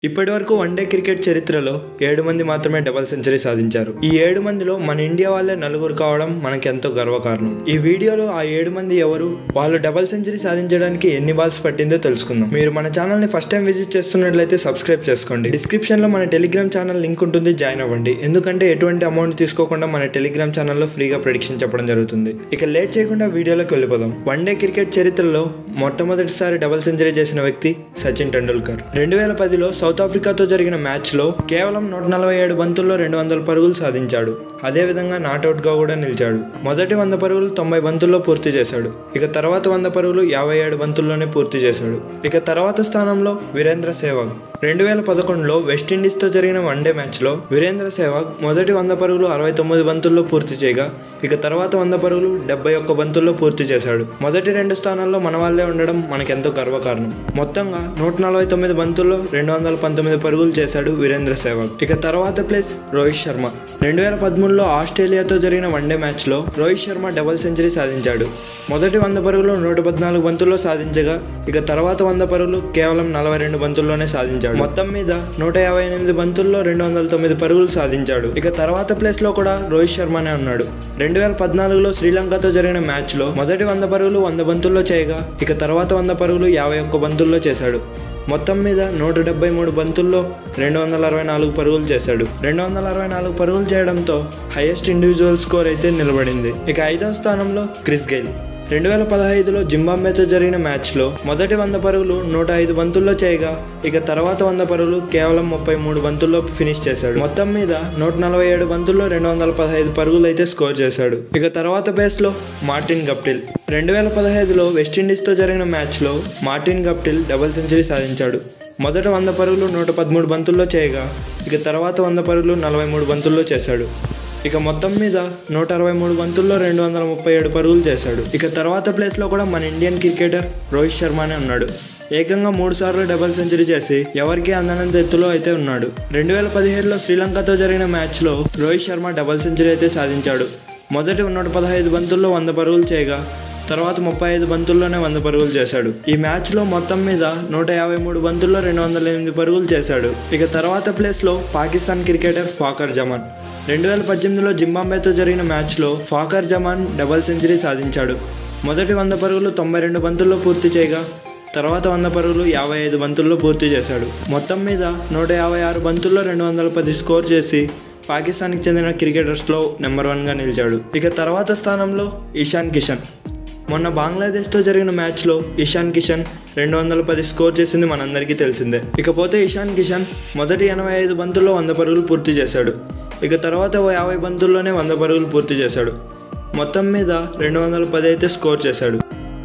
ఇప్పటి వరకు one day cricket చరిత్రలో ఏడు మంది మాత్రమే డబుల్ సెంచరీ సాధించారు ఈ ఏడు మందిలో మన ఇండియా వాళ్ళే నలుగురు కావడం మనకి ఎంతో గర్వకారణం ఈ వీడియోలో ఆ ఏడు మంది ఎవరు వాళ్ళు డబుల్ సెంచరీ సాధించడానికి ఎన్ని బాల్స్ పట్టిందో తెలుసుకుందాం మీరు మన ఛానల్ ని ఫస్ట్ టైం విజిట్ చేస్తున్నట్లయితే సబ్స్క్రైబ్ చేసుకోండి డిస్క్రిప్షన్ లో మన టెలిగ్రామ్ ఛానల్ లింక్ ఉంటుంది జాయిన్ అవ్వండి ఎందుకంటే ఎటువంటి అమౌంట్ తీసుకోకుండా మన టెలిగ్రామ్ ఛానల్లో ఫ్రీగా ప్రెడిక్షన్ చెప్పడం జరుగుతుంది ఇక లేట్ చేయకుండా వీడియోలోకి వెళ్ళిపోదాం వన్డే క్రికెట్ చరిత్రలో మొట్టమొదటిసారి డబుల్ సెంచరీ చేసిన వ్యక్తి సచిన్ టెండూల్కర్ రెండు వేల పదిలో సౌత్ ఆఫ్రికాతో జరిగిన మ్యాచ్లో కేవలం నూట నలభై ఏడు బంతుల్లో రెండు వందల పరుగులు సాధించాడు అదేవిధంగా నాట్అవుట్గా కూడా నిలిచాడు మొదటి వంద పరుగులు తొంభై బంతుల్లో పూర్తి చేశాడు ఇక తర్వాత వంద పరుగులు యాభై ఏడు బంతుల్లోనే పూర్తి చేశాడు ఇక తర్వాత స్థానంలో వీరేంద్ర సేవాగ్ రెండు వేల పదకొండులో వెస్టిండీస్తో జరిగిన వన్డే మ్యాచ్లో వీరేంద్ర సేవాగ్ మొదటి వంద పరుగులు అరవై తొమ్మిది బంతుల్లో పూర్తి చేయగా ఇక తర్వాత వంద పరుగులు డెబ్బై ఒక్క బంతుల్లో పూర్తి చేశాడు మొదటి రెండు స్థానాల్లో మన వాళ్ళే ఉండడం మనకెంతో గర్వకారణం మొత్తంగా నూట నలభై తొమ్మిది బంతుల్లో రెండు వందల పంతొమ్మిది పరుగులు చేశాడు వీరేంద్ర సేవాగ్ ఇక తర్వాత ప్లేస్ రోహిత్ శర్మ రెండు వేల పదమూడులో ఆస్ట్రేలియాతో జరిగిన వన్డే మ్యాచ్లో రోహిత్ శర్మ డబుల్ సెంచరీ సాధించాడు మొదటి వంద పరుగులు నూట పద్నాలుగు బంతుల్లో సాధించగా ఇక తర్వాత వంద పరుగులు కేవలం నలభై రెండు బంతుల్లోనే సాధించాడు మొత్తం మీద నూట యాభై ఎనిమిది బంతుల్లో రెండు వందల తొమ్మిది పరుగులు సాధించాడు ఇక తర్వాత ప్లేస్ లో కూడా రోహిత్ శర్మనే ఉన్నాడు రెండు వేల పద్నాలుగులో శ్రీలంకతో జరిగిన మ్యాచ్లో మొదటి వంద పరుగులు వంద బంతుల్లో చేయగా ఇక తర్వాత వంద పరుగులు యాభై ఒక్క బంతుల్లో చేశాడు మొత్తం మీద నూట డెబ్బై మూడు బంతుల్లో రెండు వందల అరవై నాలుగు పరుగులు చేశాడు రెండు వందల అరవై నాలుగు పరుగులు చేయడంతో హైయెస్ట్ ఇండివిజువల్ స్కోర్ అయితే నిలబడింది ఇక ఐదవ స్థానంలో క్రిస్ గెయిల్ రెండు వేల పదహైదులో జింబాబ్వేతో జరిగిన మ్యాచ్లో మొదటి వంద పరుగులు నూట ఐదు బంతుల్లో చేయగా ఇక తర్వాత వంద పరుగులు కేవలం ముప్పై మూడు బంతుల్లో ఫినిష్ చేశాడు మొత్తం మీద నూట నలభై ఏడు బంతుల్లో రెండు వందల పదహైదు పరుగులు అయితే స్కోర్ చేశాడు ఇక తర్వాత బేస్లో మార్టిన్ గప్టిల్ రెండు వేల పదహైదులో వెస్టిండీస్తో జరిగిన మ్యాచ్లో మార్టిన్ గప్టిల్ డబుల్ సెంచరీ సాధించాడు మొదట వంద పరుగులు నూట పదమూడు బంతుల్లో చేయగా ఇక తర్వాత వంద పరుగులు నలభై మూడు బంతుల్లో చేశాడు ఇక మొత్తం మీద నూట అరవై మూడు బంతుల్లో రెండు వందల ముప్పై ఏడు పరుగులు చేశాడు ఇక తర్వాత ప్లేస్లో కూడా మన ఇండియన్ క్రికెటర్ రోహిత్ శర్మనే ఉన్నాడు ఏకంగా మూడు సార్లు డబుల్ సెంచరీ చేసి ఎవరికి అందనంత ఎత్తులో అయితే ఉన్నాడు రెండు వేల పదిహేడులో శ్రీలంకతో జరిగిన మ్యాచ్లో రోహిత్ శర్మ డబుల్ సెంచరీ అయితే సాధించాడు మొదటి నూట పదహైదు బంతుల్లో వంద పరుగులు చేయగా తర్వాత ముప్పై ఐదు బంతుల్లోనే వంద పరుగులు చేశాడు ఈ మ్యాచ్లో మొత్తం మీద నూట యాభై మూడు బంతుల్లో రెండు వందల ఎనిమిది పరుగులు చేశాడు ఇక తర్వాత ప్లేస్లో పాకిస్తాన్ క్రికెటర్ ఫాకర్ జమాన్ రెండు వేల పద్దెనిమిదిలో జింబాబ్వేతో జరిగిన మ్యాచ్లో ఫాకర్ జమాన్ డబల్ సెంచరీ సాధించాడు మొదటి వంద పరుగులు తొంభై రెండు బంతుల్లో పూర్తి చేయగా తర్వాత వంద పరుగులు యాభై ఐదు బంతుల్లో పూర్తి చేశాడు మొత్తం మీద నూట యాభై ఆరు బంతుల్లో రెండు వందల పది స్కోర్ చేసి పాకిస్తాన్కి చెందిన క్రికెటర్స్లో నెంబర్ వన్గా నిలిచాడు ఇక తర్వాత స్థానంలో ఇషాన్ కిషన్ మొన్న బంగ్లాదేశ్తో జరిగిన మ్యాచ్లో ఇషాన్ కిషన్ రెండు వందల పది స్కోర్ చేసింది మనందరికీ తెలిసిందే ఇకపోతే ఇషాన్ కిషన్ మొదటి ఎనభై ఐదు బంతుల్లో వంద పరుగులు పూర్తి చేశాడు ఇక తర్వాత ఓ యాభై బంతుల్లోనే వంద పరుగులు పూర్తి చేశాడు మొత్తం మీద రెండు వందల పది అయితే స్కోర్ చేశాడు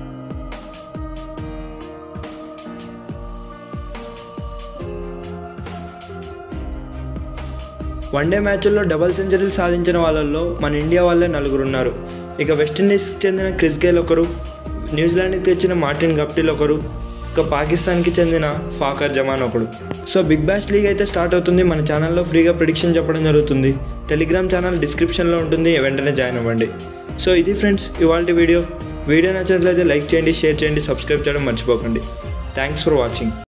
వన్డే మ్యాచ్ల్లో డబుల్ సెంచరీలు సాధించిన వాళ్ళల్లో మన ఇండియా వాళ్ళే నలుగురు ఉన్నారు ఇక వెస్టిండీస్కి చెందిన క్రిస్ గేల్ ఒకరు న్యూజిలాండ్కి తెచ్చిన మార్టిన్ గప్టిల్ ఒకరు ఇక పాకిస్తాన్కి చెందిన ఫాకర్ జమాన్ ఒకడు సో బిగ్ బ్యాష్ లీగ్ అయితే స్టార్ట్ అవుతుంది మన ఛానల్లో ఫ్రీగా ప్రిడిక్షన్ చెప్పడం జరుగుతుంది టెలిగ్రామ్ ఛానల్ డిస్క్రిప్షన్లో ఉంటుంది వెంటనే జాయిన్ అవ్వండి సో ఇది ఫ్రెండ్స్ ఇవాళ వీడియో వీడియో నచ్చినట్లయితే లైక్ చేయండి షేర్ చేయండి సబ్స్క్రైబ్ చేయడం మర్చిపోకండి థ్యాంక్స్ ఫర్ వాచింగ్